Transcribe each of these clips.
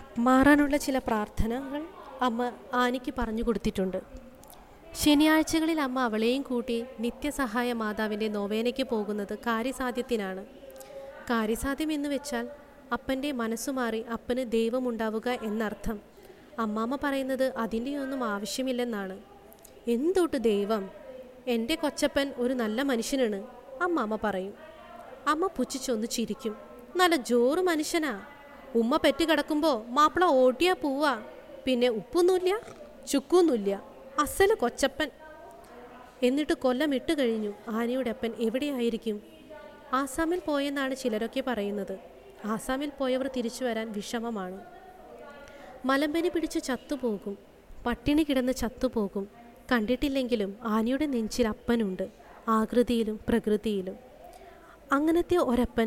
മാറാനുള്ള ചില പ്രാർത്ഥനകൾ അമ്മ ആനിക്ക് പറഞ്ഞു കൊടുത്തിട്ടുണ്ട് ശനിയാഴ്ചകളിൽ അമ്മ അവളെയും കൂട്ടി നിത്യസഹായ മാതാവിൻ്റെ നോവേനയ്ക്ക് പോകുന്നത് കാര്യസാധ്യത്തിനാണ് കാര്യസാധ്യം എന്ന് വെച്ചാൽ അപ്പൻ്റെ മനസ്സു മാറി അപ്പന് ദൈവമുണ്ടാവുക എന്നർത്ഥം അമ്മാമ്മ പറയുന്നത് അതിൻ്റെയൊന്നും ആവശ്യമില്ലെന്നാണ് എന്തൊട്ട് ദൈവം എൻ്റെ കൊച്ചപ്പൻ ഒരു നല്ല മനുഷ്യനാണ് അമ്മാമ്മ പറയും അമ്മ പുച്ഛിച്ചൊന്ന് ചിരിക്കും നല്ല ജോറ് മനുഷ്യനാ ഉമ്മ പെറ്റ് കിടക്കുമ്പോൾ മാപ്പിള ഓടിയാ പോവാ പിന്നെ ഉപ്പൊന്നുമില്ല ചുക്കൊന്നുമില്ല അസല് കൊച്ചപ്പൻ എന്നിട്ട് കൊല്ലം ഇട്ട് കഴിഞ്ഞു ആനയുടെ അപ്പൻ എവിടെയായിരിക്കും ആസാമിൽ പോയെന്നാണ് ചിലരൊക്കെ പറയുന്നത് ആസാമിൽ പോയവർ തിരിച്ചു വരാൻ വിഷമമാണ് മലമ്പനി പിടിച്ച് ചത്തുപോകും പട്ടിണി കിടന്ന് ചത്തുപോകും കണ്ടിട്ടില്ലെങ്കിലും ആനയുടെ നെഞ്ചിൽ അപ്പനുണ്ട് ആകൃതിയിലും പ്രകൃതിയിലും അങ്ങനത്തെ ഒരപ്പൻ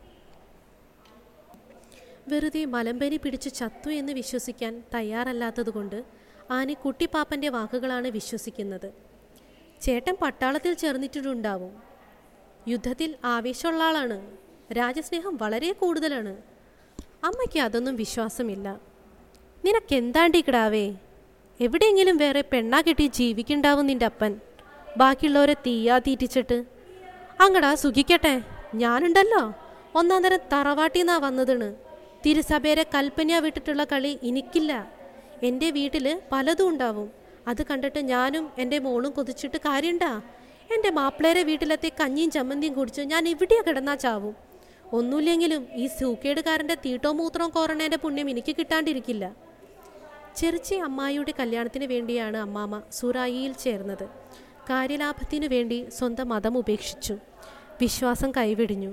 വെറുതെ മലമ്പനി പിടിച്ച് ചത്തു എന്ന് വിശ്വസിക്കാൻ തയ്യാറല്ലാത്തതുകൊണ്ട് ആനി കുട്ടിപ്പാപ്പൻ്റെ വാക്കുകളാണ് വിശ്വസിക്കുന്നത് ചേട്ടൻ പട്ടാളത്തിൽ ചേർന്നിട്ടുണ്ടാവും യുദ്ധത്തിൽ ആവേശമുള്ള ആളാണ് രാജസ്നേഹം വളരെ കൂടുതലാണ് അമ്മയ്ക്ക് അതൊന്നും വിശ്വാസമില്ല നിനക്കെന്താണ്ടി കിടാവേ എവിടെയെങ്കിലും വേറെ പെണ്ണാ കെട്ടി ജീവിക്കുണ്ടാവും നിന്റെ അപ്പൻ ബാക്കിയുള്ളവരെ തീയാ തീറ്റിച്ചിട്ട് അങ്ങടാ സുഖിക്കട്ടെ ഞാനുണ്ടല്ലോ ഒന്നാം തരം തറവാട്ടിന്നാ വന്നതാണ് തിരുസഭേരെ കൽപ്പന വിട്ടിട്ടുള്ള കളി എനിക്കില്ല എൻ്റെ വീട്ടിൽ പലതും ഉണ്ടാവും അത് കണ്ടിട്ട് ഞാനും എൻ്റെ മോളും കൊതിച്ചിട്ട് കാര്യണ്ടാ എൻ്റെ മാപ്പിളേരെ വീട്ടിലത്തെ കഞ്ഞിയും ചമ്മന്തിയും കുടിച്ച് ഞാൻ എവിടെയാ കിടന്നാ ചാവും ഒന്നുമില്ലെങ്കിലും ഈ സൂക്കേടുകാരൻ്റെ തീട്ടോ മൂത്രവും കോറണേൻ്റെ പുണ്യം എനിക്ക് കിട്ടാണ്ടിരിക്കില്ല ചെറിച്ചി അമ്മായിയുടെ കല്യാണത്തിന് വേണ്ടിയാണ് അമ്മാമ്മ സുറായിയിൽ ചേർന്നത് കാര്യലാഭത്തിനു വേണ്ടി സ്വന്തം മതം ഉപേക്ഷിച്ചു വിശ്വാസം കൈവിടിഞ്ഞു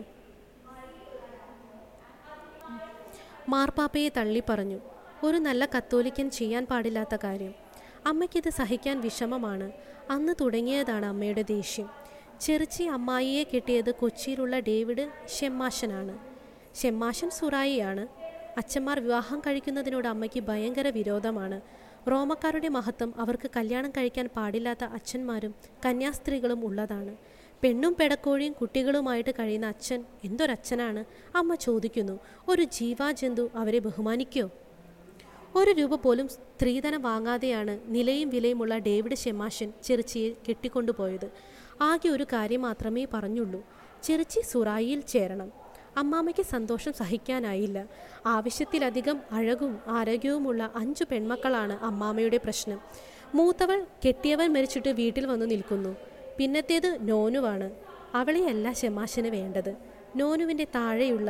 മാർപ്പാപ്പയെ തള്ളി പറഞ്ഞു ഒരു നല്ല കത്തോലിക്കൻ ചെയ്യാൻ പാടില്ലാത്ത കാര്യം അമ്മയ്ക്കിത് സഹിക്കാൻ വിഷമമാണ് അന്ന് തുടങ്ങിയതാണ് അമ്മയുടെ ദേഷ്യം ചെറിച്ചി അമ്മായിയെ കിട്ടിയത് കൊച്ചിയിലുള്ള ഡേവിഡ് ഷെമ്മാശനാണ് ഷെമ്മാശൻ സുറായിയാണ് അച്ഛന്മാർ വിവാഹം കഴിക്കുന്നതിനോട് അമ്മയ്ക്ക് ഭയങ്കര വിരോധമാണ് റോമക്കാരുടെ മഹത്വം അവർക്ക് കല്യാണം കഴിക്കാൻ പാടില്ലാത്ത അച്ഛന്മാരും കന്യാസ്ത്രീകളും ഉള്ളതാണ് പെണ്ണും പെടക്കോഴിയും കുട്ടികളുമായിട്ട് കഴിയുന്ന അച്ഛൻ എന്തൊരച്ഛനാണ് അമ്മ ചോദിക്കുന്നു ഒരു ജീവാജന്തു അവരെ ബഹുമാനിക്കോ ഒരു രൂപ പോലും സ്ത്രീധനം വാങ്ങാതെയാണ് നിലയും വിലയുമുള്ള ഡേവിഡ് ഷെമാഷൻ ചെറിച്ചിയെ കെട്ടിക്കൊണ്ടുപോയത് ആകെ ഒരു കാര്യം മാത്രമേ പറഞ്ഞുള്ളൂ ചെറിച്ചി സുറായിയിൽ ചേരണം അമ്മാമ്മയ്ക്ക് സന്തോഷം സഹിക്കാനായില്ല ആവശ്യത്തിലധികം അഴകും ആരോഗ്യവുമുള്ള അഞ്ചു പെൺമക്കളാണ് അമ്മാമ്മയുടെ പ്രശ്നം മൂത്തവൾ കെട്ടിയവൻ മരിച്ചിട്ട് വീട്ടിൽ വന്നു നിൽക്കുന്നു പിന്നത്തേത് നോനുവാണ് അവളെയല്ല ഷെമാശന് വേണ്ടത് നോനുവിൻ്റെ താഴെയുള്ള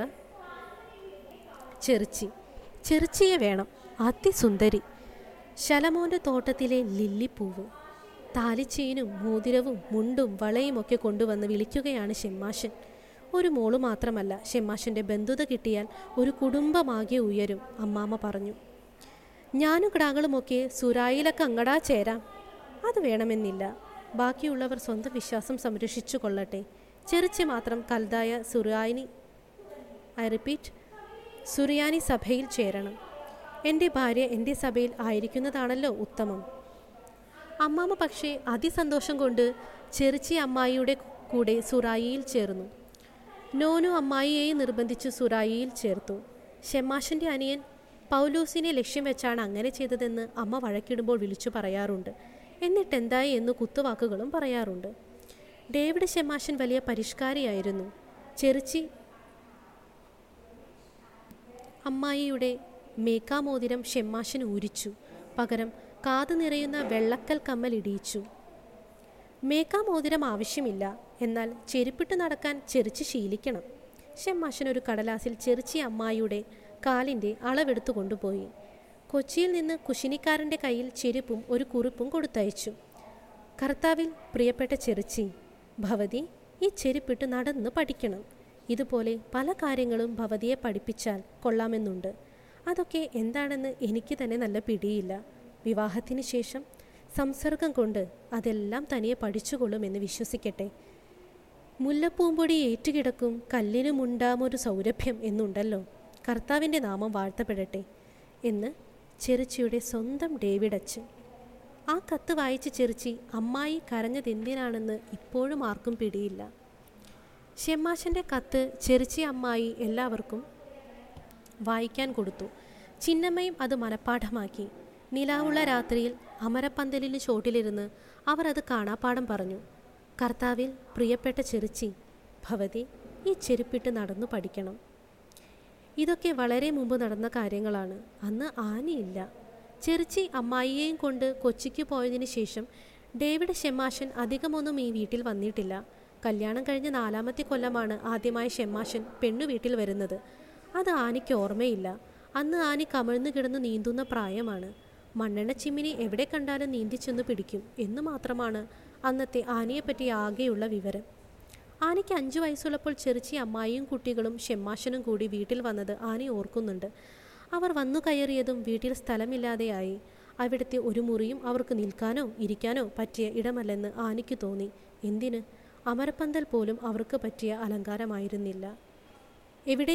ചെറിച്ചി ചെറിച്ചിയെ വേണം അതിസുന്ദരി ശലമോൻ്റെ തോട്ടത്തിലെ ലില്ലിപ്പൂവ് താലിച്ചെയിനും മോതിരവും മുണ്ടും വളയും ഒക്കെ കൊണ്ടുവന്ന് വിളിക്കുകയാണ് ഷെമ്മാശൻ ഒരു മോള് മാത്രമല്ല ഷെമ്മാശൻ്റെ ബന്ധുത കിട്ടിയാൽ ഒരു കുടുംബമാകെ ഉയരും അമ്മാമ്മ പറഞ്ഞു ഞാനും കിടാങ്ങളുമൊക്കെ സുരായിലൊക്കെ അങ്ങടാ ചേരാം അത് വേണമെന്നില്ല ബാക്കിയുള്ളവർ സ്വന്തം വിശ്വാസം സംരക്ഷിച്ചു കൊള്ളട്ടെ ചെറിച്ച് മാത്രം കൽതായ സുറായിനി ഐ റിപ്പീറ്റ് സുറിയാനി സഭയിൽ ചേരണം എൻ്റെ ഭാര്യ എൻ്റെ സഭയിൽ ആയിരിക്കുന്നതാണല്ലോ ഉത്തമം അമ്മാമ്മ പക്ഷേ അതിസന്തോഷം കൊണ്ട് ചെറിച്ചി അമ്മായിയുടെ കൂടെ സുറായിയിൽ ചേർന്നു നോനു അമ്മായിയെയും നിർബന്ധിച്ച് സുറായിയിൽ ചേർത്തു ഷെമാഷൻ്റെ അനിയൻ പൗലൂസിനെ ലക്ഷ്യം വെച്ചാണ് അങ്ങനെ ചെയ്തതെന്ന് അമ്മ വഴക്കിടുമ്പോൾ വിളിച്ചു പറയാറുണ്ട് എന്നിട്ടെന്തായി എന്ന് കുത്തുവാക്കുകളും പറയാറുണ്ട് ഡേവിഡ് ഷെമാഷൻ വലിയ പരിഷ്കാരിയായിരുന്നു ചെറിച്ചി അമ്മായിയുടെ മേക്കാമോതിരം ഷെമ്മാശന് ഊരിച്ചു പകരം കാതു നിറയുന്ന വെള്ളക്കൽ കമ്മൽ ഇടിയിച്ചു മേക്കാമോതിരം ആവശ്യമില്ല എന്നാൽ ചെരുപ്പിട്ട് നടക്കാൻ ചെറിച്ച് ശീലിക്കണം ഷെമ്മാശൻ ഒരു കടലാസിൽ ചെറിച്ചി അമ്മായിയുടെ കാലിൻ്റെ അളവെടുത്തു കൊണ്ടുപോയി കൊച്ചിയിൽ നിന്ന് കുശിനിക്കാരൻ്റെ കയ്യിൽ ചെരുപ്പും ഒരു കുറിപ്പും കൊടുത്തയച്ചു കർത്താവിൽ പ്രിയപ്പെട്ട ചെറിച്ചി ഭവതി ഈ ചെരുപ്പിട്ട് നടന്ന് പഠിക്കണം ഇതുപോലെ പല കാര്യങ്ങളും ഭവതിയെ പഠിപ്പിച്ചാൽ കൊള്ളാമെന്നുണ്ട് അതൊക്കെ എന്താണെന്ന് എനിക്ക് തന്നെ നല്ല പിടിയില്ല വിവാഹത്തിന് ശേഷം സംസർഗം കൊണ്ട് അതെല്ലാം തനിയെ പഠിച്ചുകൊള്ളുമെന്ന് വിശ്വസിക്കട്ടെ മുല്ലപ്പൂമ്പൊടി ഏറ്റുകിടക്കും കല്ലിനുമുണ്ടാമൊരു സൗരഭ്യം എന്നുണ്ടല്ലോ കർത്താവിൻ്റെ നാമം വാഴ്ത്തപ്പെടട്ടെ എന്ന് ചെറിച്ചിയുടെ സ്വന്തം ഡേവിഡ് അച്ഛൻ ആ കത്ത് വായിച്ച് ചെറിച്ചി അമ്മായി കരഞ്ഞതെന്തിനാണെന്ന് ഇപ്പോഴും ആർക്കും പിടിയില്ല ഷെമ്മാശൻ്റെ കത്ത് ചെറിച്ചി അമ്മായി എല്ലാവർക്കും വായിക്കാൻ കൊടുത്തു ചിന്നമ്മയും അത് മനഃപ്പാഠമാക്കി നിലാവുള്ള രാത്രിയിൽ അമരപ്പന്തലിന് ചോട്ടിലിരുന്ന് അവർ അത് കാണാപ്പാടം പറഞ്ഞു കർത്താവിൽ പ്രിയപ്പെട്ട ചെറുച്ചി ഭവതി ഈ ചെരുപ്പിട്ട് നടന്നു പഠിക്കണം ഇതൊക്കെ വളരെ മുമ്പ് നടന്ന കാര്യങ്ങളാണ് അന്ന് ആനയില്ല ചെറുച്ചി അമ്മായിയെയും കൊണ്ട് കൊച്ചിക്ക് പോയതിനു ശേഷം ഡേവിഡ് ഷെമാശൻ അധികമൊന്നും ഈ വീട്ടിൽ വന്നിട്ടില്ല കല്യാണം കഴിഞ്ഞ നാലാമത്തെ കൊല്ലമാണ് ആദ്യമായി ഷെമാശൻ പെണ്ണു വീട്ടിൽ വരുന്നത് അത് ആനിക്ക് ഓർമ്മയില്ല അന്ന് ആനി കമിഴ്ന്നു കിടന്ന് നീന്തുന്ന പ്രായമാണ് മണ്ണെണ്ണ ചിമ്മിനി എവിടെ കണ്ടാലും നീന്തിച്ചെന്ന് പിടിക്കും എന്ന് മാത്രമാണ് അന്നത്തെ ആനയെപ്പറ്റി ആകെയുള്ള വിവരം ആനയ്ക്ക് അഞ്ചു വയസ്സുള്ളപ്പോൾ ചെറുച്ചി അമ്മായിയും കുട്ടികളും ഷെമ്മാശനും കൂടി വീട്ടിൽ വന്നത് ആനി ഓർക്കുന്നുണ്ട് അവർ വന്നു കയറിയതും വീട്ടിൽ സ്ഥലമില്ലാതെയായി അവിടുത്തെ ഒരു മുറിയും അവർക്ക് നിൽക്കാനോ ഇരിക്കാനോ പറ്റിയ ഇടമല്ലെന്ന് ആനിക്ക് തോന്നി എന്തിന് അമരപ്പന്തൽ പോലും അവർക്ക് പറ്റിയ അലങ്കാരമായിരുന്നില്ല എവിടെ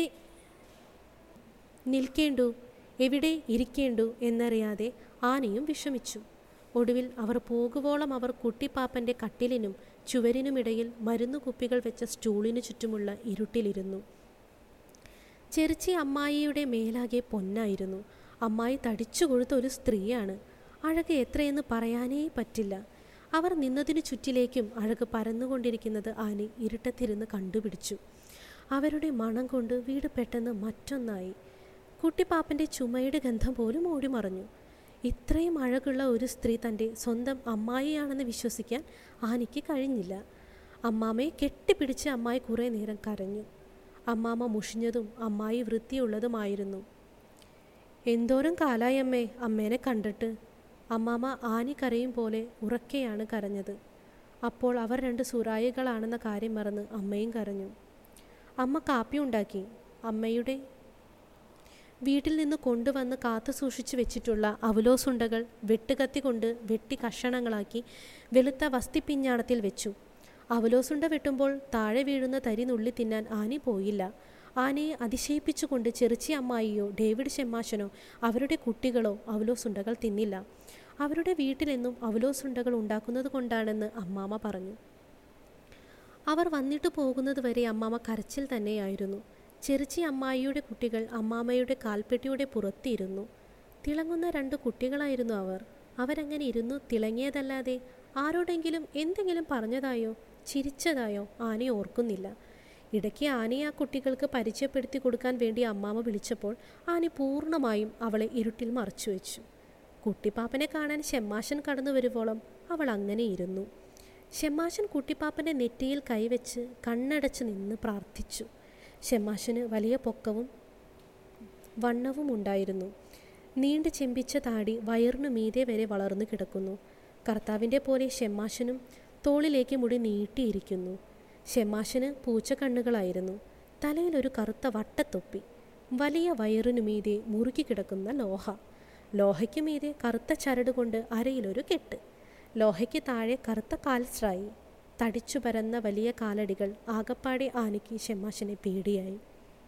നിൽക്കേണ്ടു എവിടെ ഇരിക്കേണ്ടു എന്നറിയാതെ ആനയും വിഷമിച്ചു ഒടുവിൽ അവർ പോകുവോളം അവർ കുട്ടിപ്പാപ്പൻ്റെ കട്ടിലിനും ചുവരിനുമിടയിൽ മരുന്നു കുപ്പികൾ വെച്ച സ്റ്റൂളിനു ചുറ്റുമുള്ള ഇരുട്ടിലിരുന്നു ചെറുച്ചി അമ്മായിയുടെ മേലാകെ പൊന്നായിരുന്നു അമ്മായി തടിച്ചു കൊഴുത്ത ഒരു സ്ത്രീയാണ് അഴക് എത്രയെന്ന് പറയാനേ പറ്റില്ല അവർ നിന്നതിനു ചുറ്റിലേക്കും അഴക് പരന്നുകൊണ്ടിരിക്കുന്നത് ആനി ഇരുട്ടത്തിരുന്ന് കണ്ടുപിടിച്ചു അവരുടെ മണം കൊണ്ട് വീട് പെട്ടെന്ന് മറ്റൊന്നായി കുട്ടിപ്പാപ്പൻ്റെ ചുമയുടെ ഗന്ധം പോലും ഓടിമറഞ്ഞു ഇത്രയും അഴകുള്ള ഒരു സ്ത്രീ തൻ്റെ സ്വന്തം അമ്മായിയാണെന്ന് വിശ്വസിക്കാൻ ആനിക്ക് കഴിഞ്ഞില്ല അമ്മാമ്മയെ കെട്ടിപ്പിടിച്ച് അമ്മായി കുറേ നേരം കരഞ്ഞു അമ്മാമ്മ മുഷിഞ്ഞതും അമ്മായി വൃത്തിയുള്ളതുമായിരുന്നു എന്തോരം കാലായി അമ്മേ അമ്മേനെ കണ്ടിട്ട് അമ്മാമ്മ ആനി കരയും പോലെ ഉറക്കെയാണ് കരഞ്ഞത് അപ്പോൾ അവർ രണ്ട് സുറായികളാണെന്ന കാര്യം മറന്ന് അമ്മയും കരഞ്ഞു അമ്മ കാപ്പി ഉണ്ടാക്കി അമ്മയുടെ വീട്ടിൽ നിന്ന് കൊണ്ടുവന്ന് കാത്തു സൂക്ഷിച്ചു വെച്ചിട്ടുള്ള അവലോസുണ്ടകൾ വെട്ടുകത്തി കൊണ്ട് വെട്ടി കഷണങ്ങളാക്കി വെളുത്ത വസ്തിപ്പിഞ്ഞാണത്തിൽ വെച്ചു അവലോസുണ്ട വെട്ടുമ്പോൾ താഴെ വീഴുന്ന തരി നുള്ളി തിന്നാൻ ആനി പോയില്ല ആനയെ അതിശയിപ്പിച്ചുകൊണ്ട് ചെറുച്ചി അമ്മായിയോ ഡേവിഡ് ഷെമ്മാശനോ അവരുടെ കുട്ടികളോ അവലോസുണ്ടകൾ തിന്നില്ല അവരുടെ വീട്ടിലെന്നും അവലോസുണ്ടകൾ ഉണ്ടാക്കുന്നത് കൊണ്ടാണെന്ന് അമ്മാമ്മ പറഞ്ഞു അവർ വന്നിട്ട് പോകുന്നത് വരെ അമ്മാമ്മ കരച്ചിൽ തന്നെയായിരുന്നു ചെറുച്ചി അമ്മായിയുടെ കുട്ടികൾ അമ്മാമ്മയുടെ കാൽപ്പെട്ടിയുടെ പുറത്തിരുന്നു തിളങ്ങുന്ന രണ്ട് കുട്ടികളായിരുന്നു അവർ അവരങ്ങനെ ഇരുന്നു തിളങ്ങിയതല്ലാതെ ആരോടെങ്കിലും എന്തെങ്കിലും പറഞ്ഞതായോ ചിരിച്ചതായോ ആന ഓർക്കുന്നില്ല ഇടയ്ക്ക് ആനയെ ആ കുട്ടികൾക്ക് പരിചയപ്പെടുത്തി കൊടുക്കാൻ വേണ്ടി അമ്മാമ്മ വിളിച്ചപ്പോൾ ആനി പൂർണ്ണമായും അവളെ ഇരുട്ടിൽ മറച്ചു വെച്ചു കുട്ടിപ്പാപ്പനെ കാണാൻ ഷെമ്മാശൻ കടന്നു വരുവോളം അവൾ അങ്ങനെ ഇരുന്നു ഷെമ്മാശൻ കുട്ടിപ്പാപ്പൻ്റെ നെറ്റിയിൽ കൈവച്ച് കണ്ണടച്ച് നിന്ന് പ്രാർത്ഥിച്ചു ഷെമ്മാശന് വലിയ പൊക്കവും വണ്ണവും ഉണ്ടായിരുന്നു നീണ്ടു ചെമ്പിച്ച താടി വയറിനു മീതെ വരെ വളർന്നു കിടക്കുന്നു കർത്താവിൻ്റെ പോലെ ഷെമ്മാശനും തോളിലേക്ക് മുടി നീട്ടിയിരിക്കുന്നു ഷെമ്മാശന് പൂച്ചക്കണ്ണുകളായിരുന്നു തലയിൽ ഒരു കറുത്ത വട്ടത്തൊപ്പി വലിയ വയറിനു മീതെ മുറുക്കി കിടക്കുന്ന ലോഹ ലോഹയ്ക്ക് മീതെ കറുത്ത ചരട് കൊണ്ട് അരയിലൊരു കെട്ട് ലോഹയ്ക്ക് താഴെ കറുത്ത കാൽസ്ട്രായി തടിച്ചു പരന്ന വലിയ കാലടികൾ ആകപ്പാടെ ആനയ്ക്ക് ഷെമ്മാശനെ പേടിയായി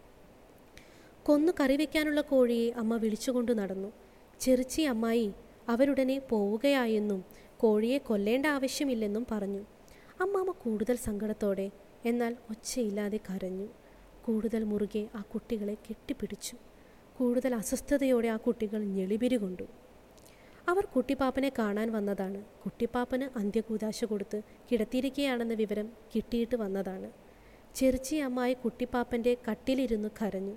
കൊന്നു കറി വെക്കാനുള്ള കോഴിയെ അമ്മ വിളിച്ചുകൊണ്ടു നടന്നു ചെറുച്ചി അമ്മായി അവരുടനെ പോവുകയായെന്നും കോഴിയെ കൊല്ലേണ്ട ആവശ്യമില്ലെന്നും പറഞ്ഞു അമ്മാമ്മ കൂടുതൽ സങ്കടത്തോടെ എന്നാൽ ഒച്ചയില്ലാതെ കരഞ്ഞു കൂടുതൽ മുറുകെ ആ കുട്ടികളെ കെട്ടിപ്പിടിച്ചു കൂടുതൽ അസ്വസ്ഥതയോടെ ആ കുട്ടികൾ ഞെളിപിരി കൊണ്ടു അവർ കുട്ടിപ്പാപ്പനെ കാണാൻ വന്നതാണ് കുട്ടിപ്പാപ്പന് അന്ത്യകൂതാശ കൊടുത്ത് കിടത്തിയിരിക്കുകയാണെന്ന വിവരം കിട്ടിയിട്ട് വന്നതാണ് ചെറുച്ചി അമ്മായി കുട്ടിപ്പാപ്പൻ്റെ കട്ടിലിരുന്ന് കരഞ്ഞു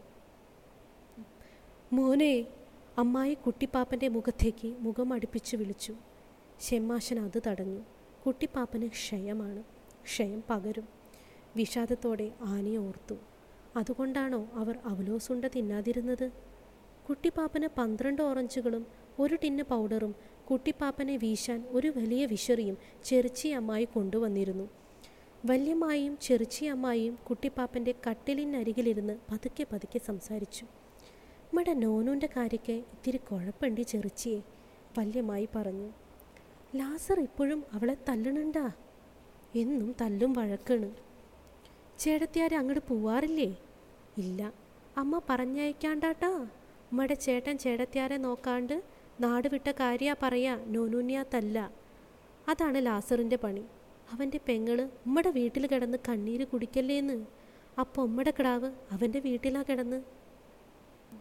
മോനെ അമ്മായി കുട്ടിപ്പാപ്പൻ്റെ മുഖത്തേക്ക് മുഖം അടുപ്പിച്ച് വിളിച്ചു ഷെമ്മാശൻ അത് തടഞ്ഞു കുട്ടിപ്പാപ്പന് ക്ഷയമാണ് ക്ഷയം പകരും വിഷാദത്തോടെ ആനയെ ഓർത്തു അതുകൊണ്ടാണോ അവർ അവലോസുണ്ട തിന്നാതിരുന്നത് കുട്ടിപ്പാപ്പന് പന്ത്രണ്ട് ഓറഞ്ചുകളും ഒരു ടിന്ന് പൗഡറും കുട്ടിപ്പാപ്പനെ വീശാൻ ഒരു വലിയ വിശറിയും ചെറുച്ചി അമ്മായി കൊണ്ടുവന്നിരുന്നു വല്യമ്മായും ചെറുച്ചി അമ്മായിയും കുട്ടിപ്പാപ്പൻ്റെ കട്ടിലിനരികിലിരുന്ന് പതുക്കെ പതുക്കെ സംസാരിച്ചു നമ്മുടെ നോനൂൻ്റെ കാര്യക്ക് ഇത്തിരി കുഴപ്പമുണ്ട് ചെറുച്ചിയെ വല്യമ്മായി പറഞ്ഞു ലാസർ ഇപ്പോഴും അവളെ തല്ലണണ്ടാ എന്നും തല്ലും വഴക്കാണ് ചേട്ടത്തിയാരെ അങ്ങോട്ട് പോവാറില്ലേ ഇല്ല അമ്മ പറഞ്ഞയക്കാണ്ടാട്ടാ ഉമ്മയുടെ ചേട്ടൻ ചേട്ടത്തിയാരെ നോക്കാണ്ട് നാട് വിട്ട കാര്യാ പറയാ നോനൂന്യാത്തല്ല അതാണ് ലാസറിൻ്റെ പണി അവൻ്റെ പെങ്ങള് ഉമ്മയുടെ വീട്ടിൽ കിടന്ന് കണ്ണീര് കുടിക്കല്ലേന്ന് അപ്പോൾ ഉമ്മയുടെ കിടാവ് അവൻ്റെ വീട്ടിലാ കിടന്ന്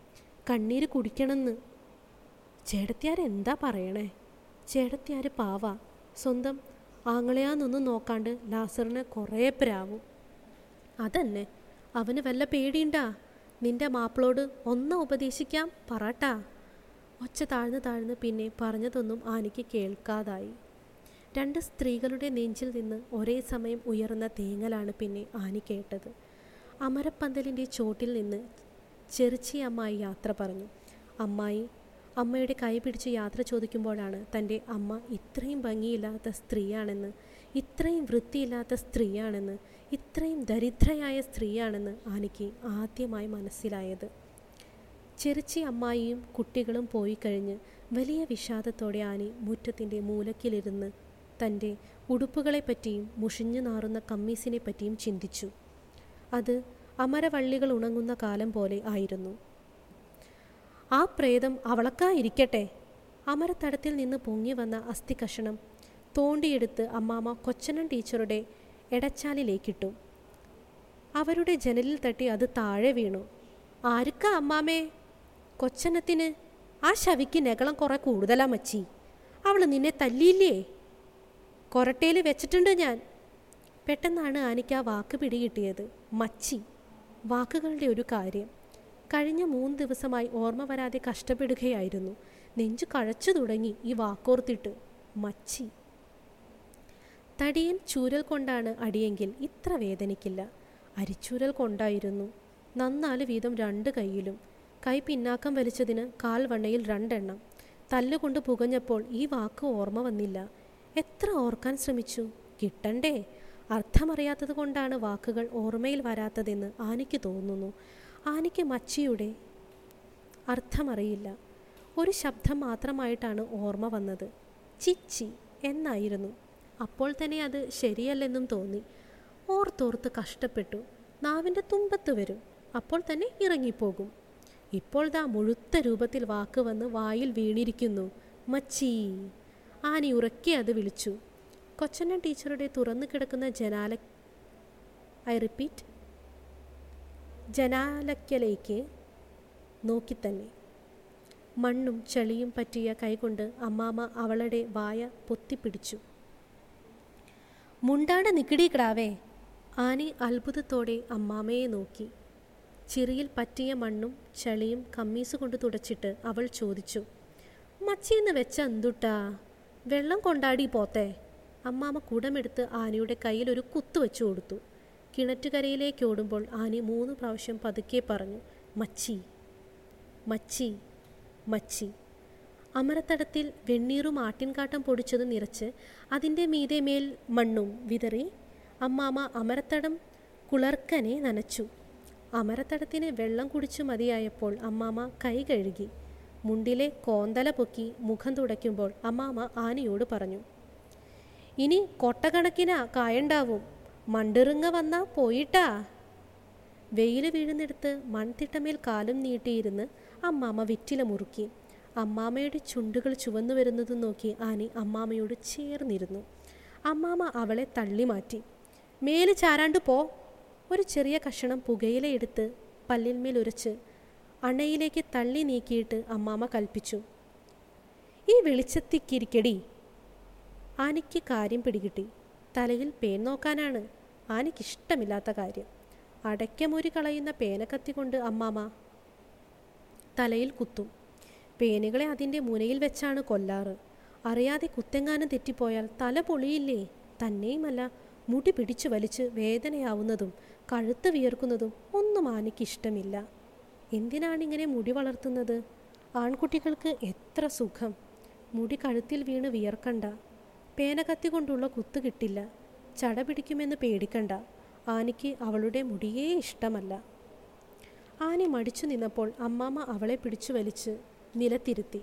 കണ്ണീര് കുടിക്കണമെന്ന് ചേട്ടത്തിയാർ എന്താ പറയണേ ചേട്ടത്തിയാർ പാവ സ്വന്തം ആങ്ങളെയാന്നൊന്നും നോക്കാണ്ട് ലാസറിന് കുറേ പ്രാവും അതന്നെ അവന് വല്ല പേടിയുണ്ടാ നിന്റെ മാപ്പിളോട് ഒന്ന് ഉപദേശിക്കാം പറട്ടാ ഒച്ച താഴ്ന്ന് താഴ്ന്ന് പിന്നെ പറഞ്ഞതൊന്നും ആനിക്ക് കേൾക്കാതായി രണ്ട് സ്ത്രീകളുടെ നെഞ്ചിൽ നിന്ന് ഒരേ സമയം ഉയർന്ന തേങ്ങലാണ് പിന്നെ ആനി കേട്ടത് അമരപ്പന്തലിൻ്റെ ചോട്ടിൽ നിന്ന് ചെറുച്ചി അമ്മായി യാത്ര പറഞ്ഞു അമ്മായി അമ്മയുടെ കൈ പിടിച്ച് യാത്ര ചോദിക്കുമ്പോഴാണ് തൻ്റെ അമ്മ ഇത്രയും ഭംഗിയില്ലാത്ത സ്ത്രീയാണെന്ന് ഇത്രയും വൃത്തിയില്ലാത്ത സ്ത്രീയാണെന്ന് ഇത്രയും ദരിദ്രയായ സ്ത്രീയാണെന്ന് ആനിക്ക് ആദ്യമായി മനസ്സിലായത് ചെറുച്ചി അമ്മായിയും കുട്ടികളും പോയി കഴിഞ്ഞ് വലിയ വിഷാദത്തോടെ ആനി മുറ്റത്തിൻ്റെ മൂലക്കിലിരുന്ന് തൻ്റെ ഉടുപ്പുകളെപ്പറ്റിയും മുഷിഞ്ഞു നാറുന്ന കമ്മീസിനെ പറ്റിയും ചിന്തിച്ചു അത് അമരവള്ളികൾ ഉണങ്ങുന്ന കാലം പോലെ ആയിരുന്നു ആ പ്രേതം അവളക്കായിരിക്കട്ടെ അമരത്തടത്തിൽ നിന്ന് പൊങ്ങി വന്ന അസ്ഥി കഷണം തോണ്ടിയെടുത്ത് അമ്മാമ കൊച്ചനൻ ടീച്ചറുടെ എടച്ചാലിലേക്കിട്ടു അവരുടെ ജനലിൽ തട്ടി അത് താഴെ വീണു ആർക്കാ അമ്മാമേ കൊച്ചനത്തിന് ആ ശവിക്ക് നെകളം കുറെ കൂടുതലാ മച്ചി അവൾ നിന്നെ തല്ലിയില്ലേ കൊരട്ടയിൽ വെച്ചിട്ടുണ്ട് ഞാൻ പെട്ടെന്നാണ് ആനിക്ക് ആ വാക്ക് പിടികിട്ടിയത് മച്ചി വാക്കുകളുടെ ഒരു കാര്യം കഴിഞ്ഞ മൂന്ന് ദിവസമായി ഓർമ്മ വരാതെ കഷ്ടപ്പെടുകയായിരുന്നു നെഞ്ചു കഴച്ചു തുടങ്ങി ഈ വാക്കോർത്തിട്ട് മച്ചി തടിയൻ ചൂരൽ കൊണ്ടാണ് അടിയെങ്കിൽ ഇത്ര വേദനിക്കില്ല അരിച്ചൂരൽ കൊണ്ടായിരുന്നു നന്നാല് വീതം രണ്ട് കൈയിലും കൈ പിന്നാക്കം വലിച്ചതിന് കാൽ വണ്ണയിൽ രണ്ടെണ്ണം തല്ലുകൊണ്ട് പുകഞ്ഞപ്പോൾ ഈ വാക്ക് ഓർമ്മ വന്നില്ല എത്ര ഓർക്കാൻ ശ്രമിച്ചു കിട്ടണ്ടേ അർത്ഥമറിയാത്തത് കൊണ്ടാണ് വാക്കുകൾ ഓർമ്മയിൽ വരാത്തതെന്ന് ആനിക്ക് തോന്നുന്നു ആനിക്ക് മച്ചിയുടെ അർത്ഥമറിയില്ല ഒരു ശബ്ദം മാത്രമായിട്ടാണ് ഓർമ്മ വന്നത് ചിച്ചി എന്നായിരുന്നു അപ്പോൾ തന്നെ അത് ശരിയല്ലെന്നും തോന്നി ഓർത്തോർത്ത് കഷ്ടപ്പെട്ടു നാവിൻ്റെ തുമ്പത്ത് വരും അപ്പോൾ തന്നെ ഇറങ്ങിപ്പോകും ഇപ്പോൾ ദാ മുഴുത്ത രൂപത്തിൽ വാക്ക് വന്ന് വായിൽ വീണിരിക്കുന്നു മച്ചി ആനി ഉറക്കെ അത് വിളിച്ചു കൊച്ചണ്ണൻ ടീച്ചറുടെ തുറന്നു കിടക്കുന്ന ജനാല ഐ റിപ്പീറ്റ് ജനാലയ്ക്കലേക്ക് നോക്കി തന്നെ മണ്ണും ചെളിയും പറ്റിയ കൈകൊണ്ട് അമ്മാമ അവളുടെ വായ പൊത്തിപ്പിടിച്ചു മുണ്ടാട് നിക്കിടീക്കിടാവേ ആനി അത്ഭുതത്തോടെ അമ്മാമയെ നോക്കി ചിറിയിൽ പറ്റിയ മണ്ണും ചളിയും കമ്മീസ് കൊണ്ട് തുടച്ചിട്ട് അവൾ ചോദിച്ചു മച്ചിന്ന് വെച്ച എന്തുട്ടാ വെള്ളം കൊണ്ടാടി പോത്തെ അമ്മാമ കുടമെടുത്ത് ആനയുടെ കയ്യിൽ ഒരു കുത്തു വെച്ചു കൊടുത്തു കിണറ്റുകരയിലേക്ക് ഓടുമ്പോൾ ആനി മൂന്ന് പ്രാവശ്യം പതുക്കെ പറഞ്ഞു മച്ചി മച്ചി മച്ചി അമരത്തടത്തിൽ വെണ്ണീറും ആട്ടിൻകാട്ടം പൊടിച്ചത് നിറച്ച് അതിൻ്റെ മീതെ മേൽ മണ്ണും വിതറി അമ്മാമ അമരത്തടം കുളർക്കനെ നനച്ചു അമരത്തടത്തിന് വെള്ളം കുടിച്ചു മതിയായപ്പോൾ അമ്മാമ കൈ കഴുകി മുണ്ടിലെ കോന്തല പൊക്കി മുഖം തുടയ്ക്കുമ്പോൾ അമ്മാമ ആനയോട് പറഞ്ഞു ഇനി കൊട്ടക്കണക്കിനാ കായണ്ടാവും മണ്ടിറുങ്ങ വന്നാ പോയിട്ടാ വെയിൽ വീഴുന്നിടത്ത് മൺതിട്ടമേൽ കാലും നീട്ടിയിരുന്ന് അമ്മാമ വിറ്റില മുറുക്കി അമ്മാമയുടെ ചുണ്ടുകൾ ചുവന്നു വരുന്നത് നോക്കി ആനി അമ്മാമയോട് ചേർന്നിരുന്നു അമ്മാമ അവളെ തള്ളി മാറ്റി മേല് ചാരാണ്ട് പോ ഒരു ചെറിയ കഷണം പുകയില എടുത്ത് പല്ലിന്മേൽ ഉരച്ച് അണയിലേക്ക് തള്ളി നീക്കിയിട്ട് അമ്മാമ കൽപ്പിച്ചു ഈ വെളിച്ചത്തിക്കിരിക്കടി ആനിക്ക് കാര്യം പിടികിട്ടി തലയിൽ പേൻ നോക്കാനാണ് ആനിക്കിഷ്ടമില്ലാത്ത കാര്യം അടയ്ക്കമൊരു കളയുന്ന പേനക്കത്തി കൊണ്ട് അമ്മാമ തലയിൽ കുത്തും പേനുകളെ അതിൻ്റെ മുനയിൽ വെച്ചാണ് കൊല്ലാറ് അറിയാതെ കുത്തെങ്ങാനും തെറ്റിപ്പോയാൽ തല പൊളിയില്ലേ തന്നെയുമല്ല മുടി പിടിച്ചു വലിച്ച് വേദനയാവുന്നതും കഴുത്ത് വിയർക്കുന്നതും ഒന്നും ആനയ്ക്കിഷ്ടമില്ല എന്തിനാണിങ്ങനെ മുടി വളർത്തുന്നത് ആൺകുട്ടികൾക്ക് എത്ര സുഖം മുടി കഴുത്തിൽ വീണ് വിയർക്കണ്ട പേനകത്തി കൊണ്ടുള്ള കുത്ത് കിട്ടില്ല ചട പിടിക്കുമെന്ന് പേടിക്കണ്ട ആനിക്ക് അവളുടെ മുടിയേ ഇഷ്ടമല്ല ആനി മടിച്ചു നിന്നപ്പോൾ അമ്മാമ്മ അവളെ പിടിച്ചു വലിച്ച് നിലത്തിരുത്തി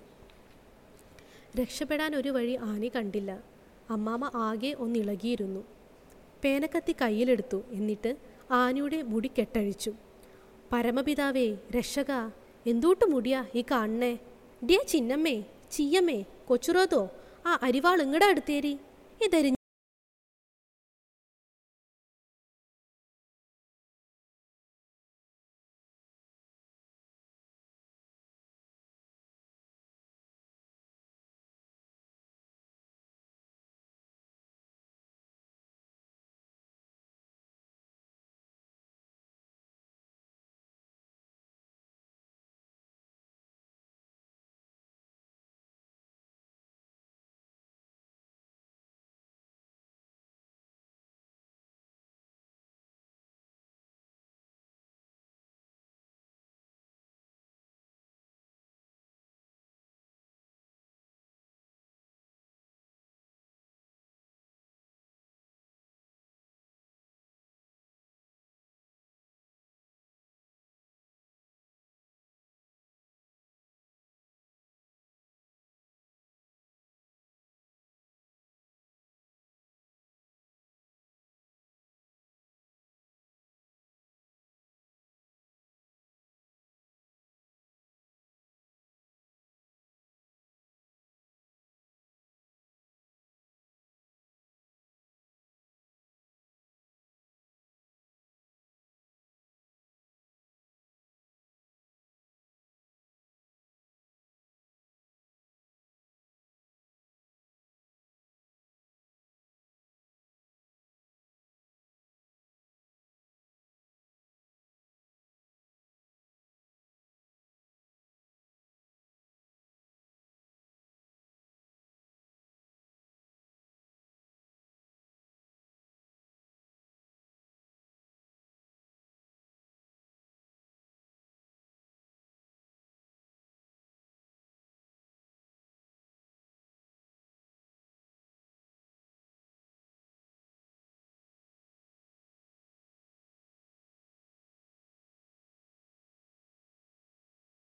രക്ഷപ്പെടാൻ ഒരു വഴി ആനി കണ്ടില്ല അമ്മാമ്മ ആകെ ഒന്നിളകിയിരുന്നു പേനക്കത്തി കയ്യിലെടുത്തു എന്നിട്ട് ആനിയുടെ മുടി കെട്ടഴിച്ചു പരമപിതാവേ രക്ഷക എന്തൂട്ട് മുടിയാ ഈ കാണണേ ഡിയ ചിന്നമ്മേ ചീയമ്മേ കൊച്ചുറോതോ ആ അരിവാൾ ഇങ്ങടാ എടുത്തേരി ഇതെരി